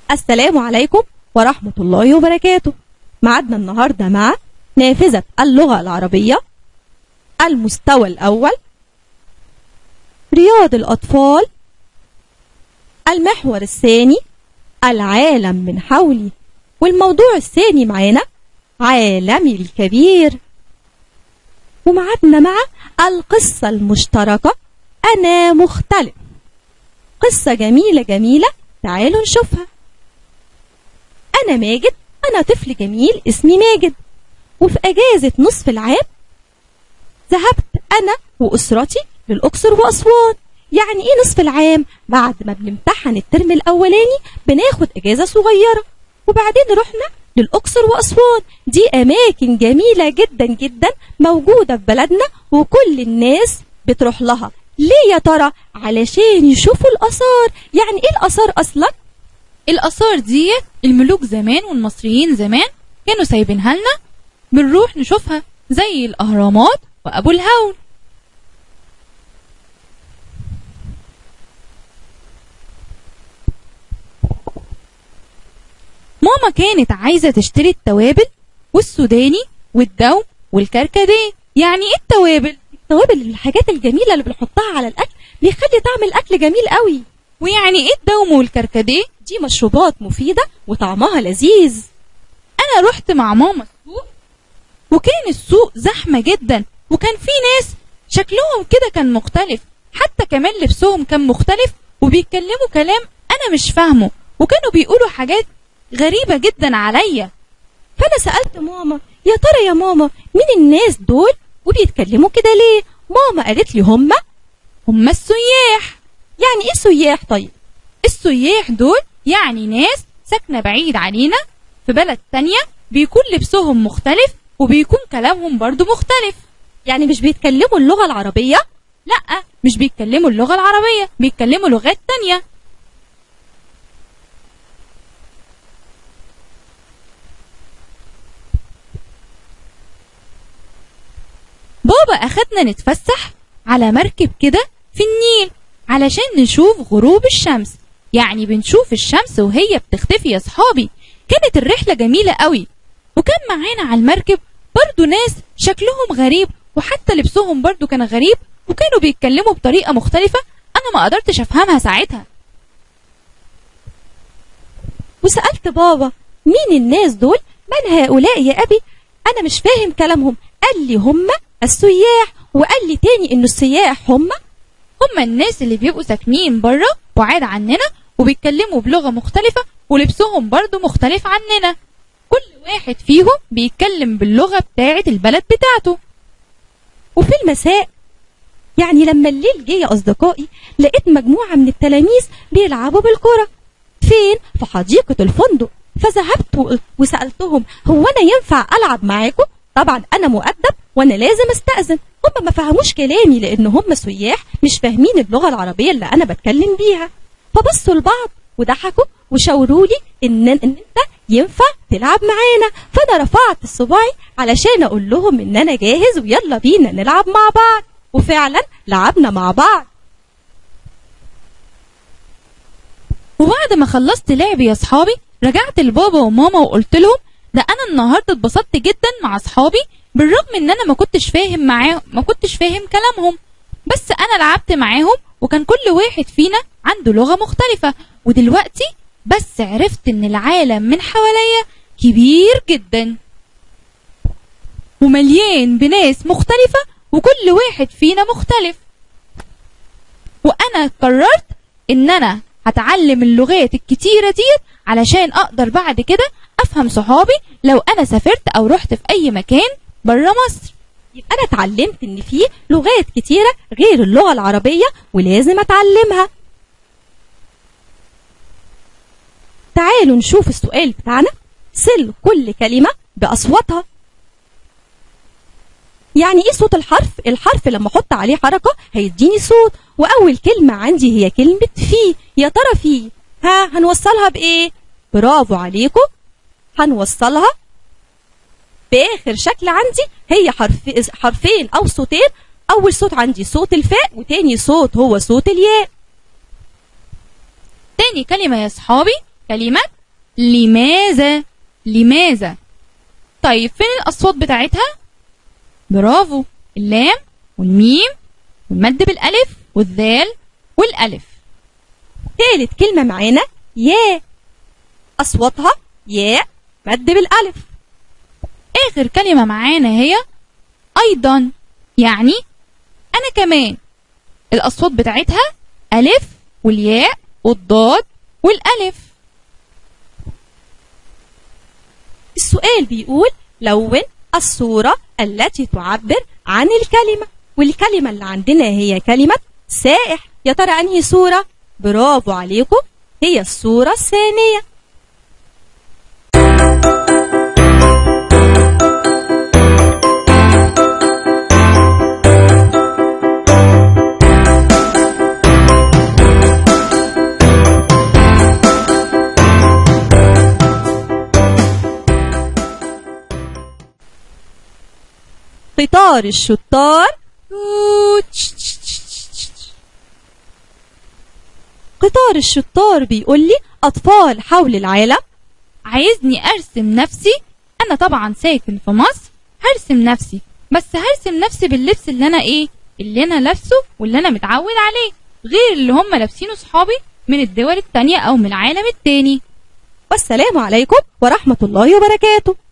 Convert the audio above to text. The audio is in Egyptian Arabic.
السلام عليكم ورحمة الله وبركاته معادنا النهاردة مع نافذة اللغة العربية المستوى الأول رياض الأطفال المحور الثاني العالم من حولي والموضوع الثاني معانا عالمي الكبير ومعادنا مع القصة المشتركة أنا مختلف قصة جميلة جميلة تعالوا نشوفها أنا ماجد أنا طفل جميل اسمي ماجد وفي أجازة نصف العام ذهبت أنا وأسرتي للأقصر وأسوان يعني إيه نصف العام؟ بعد ما بنمتحن الترم الأولاني بناخد أجازة صغيرة وبعدين رحنا للأقصر وأسوان دي أماكن جميلة جدا جدا موجودة في بلدنا وكل الناس بتروح لها ليه يا ترى؟ علشان يشوفوا الآثار يعني إيه الآثار أصلا؟ الآثار دي الملوك زمان والمصريين زمان كانوا سايبينها لنا بنروح نشوفها زي الأهرامات وأبو الهول ماما كانت عايزة تشتري التوابل والسوداني والدوم والكركديه يعني ايه التوابل؟ التوابل الحاجات الجميلة اللي بنحطها على الأكل بيخلي طعم الأكل جميل قوي ويعني ايه الدوم والكركديه؟ دي مشروبات مفيدة وطعمها لذيذ انا رحت مع ماما السوق وكان السوق زحمة جدا وكان في ناس شكلهم كده كان مختلف حتى كمان لبسهم كان مختلف وبيتكلموا كلام انا مش فاهمه وكانوا بيقولوا حاجات غريبة جدا عليا فأنا سألت ماما يا ترى يا ماما مين الناس دول وبيتكلموا كده ليه ماما قالت لي هما هم السياح يعني ايه سياح طيب السياح دول يعني ناس ساكنة بعيد علينا في بلد تانية بيكون لبسهم مختلف وبيكون كلامهم برضو مختلف يعني مش بيتكلموا اللغة العربية لا مش بيتكلموا اللغة العربية بيتكلموا لغات تانية بابا أخدنا نتفسح على مركب كده في النيل علشان نشوف غروب الشمس يعني بنشوف الشمس وهي بتختفي يا صحابي كانت الرحلة جميلة قوي وكان معانا على المركب برضو ناس شكلهم غريب وحتى لبسهم برضو كان غريب وكانوا بيتكلموا بطريقة مختلفة أنا ما قدرتش أفهمها ساعتها وسألت بابا مين الناس دول من هؤلاء يا أبي أنا مش فاهم كلامهم قال لي هم السياح وقال لي تاني إنه السياح هم هم الناس اللي بيبقوا ساكنين بره بعاد عننا وبيتكلموا بلغة مختلفة ولبسهم برضو مختلف عننا كل واحد فيهم بيتكلم باللغة بتاعة البلد بتاعته وفي المساء يعني لما الليل جه يا أصدقائي لقيت مجموعة من التلاميذ بيلعبوا بالكرة فين؟ في حديقة الفندق فذهبت و- وسألتهم هو أنا ينفع ألعب معاكم؟ طبعا أنا مؤدب وأنا لازم أستأذن هم ما فهموش كلامي لأن هم سياح مش فاهمين اللغة العربية اللي أنا بتكلم بيها فبصوا لبعض وضحكوا وشاوروا لي إن, إن أنت ينفع تلعب معانا فأنا رفعت صباعي علشان أقول لهم إن أنا جاهز ويلا بينا نلعب مع بعض وفعلا لعبنا مع بعض وبعد ما خلصت لعب يا صحابي رجعت لبابا وماما وقلت لهم ده انا النهارده اتبسطت جدا مع صحابي بالرغم ان انا ما كنتش فاهم معاهم ما كنتش فاهم كلامهم بس انا لعبت معاهم وكان كل واحد فينا عنده لغة مختلفة ودلوقتي بس عرفت ان العالم من حواليا كبير جدا ومليان بناس مختلفة وكل واحد فينا مختلف وانا قررت ان انا هتعلم اللغات الكتيرة ديت علشان اقدر بعد كده افهم صحابي لو انا سافرت او رحت في اي مكان برا مصر يبقى أنا اتعلمت إن في لغات كتيرة غير اللغة العربية ولازم أتعلمها تعالوا نشوف السؤال بتاعنا سل كل كلمة بأصواتها يعني ايه صوت الحرف الحرف لما احط عليه حركة هيديني صوت واول كلمة عندي هي كلمة في يا ترى في ها هنوصلها بايه برافو عليكم هنوصلها باخر شكل عندي هي حرف حرفين او صوتين اول صوت عندي صوت الفاء وتاني صوت هو صوت الياء تاني كلمة يا صحابي كلمة لماذا لماذا طيب فين الأصوات بتاعتها برافو اللام والميم والمد بالألف والذال والألف تالت كلمة معانا يا أصواتها ياء مد بالألف آخر كلمة معانا هي أيضا يعني أنا كمان الأصوات بتاعتها ألف والياء والضاد والألف السؤال بيقول لون الصورة التي تعبر عن الكلمة والكلمة اللي عندنا هي كلمة سائح يا ترى أنهي صورة؟ برافو عليكم هي الصورة الثانية قطار الشطار قطار الشطار بيقول لي أطفال حول العالم عايزني أرسم نفسي أنا طبعا ساكن في مصر هرسم نفسي بس هرسم نفسي باللبس اللي أنا إيه اللي أنا لابسه واللي أنا متعود عليه غير اللي هم لابسينه صحابي من الدول التانية أو من العالم التاني والسلام عليكم ورحمة الله وبركاته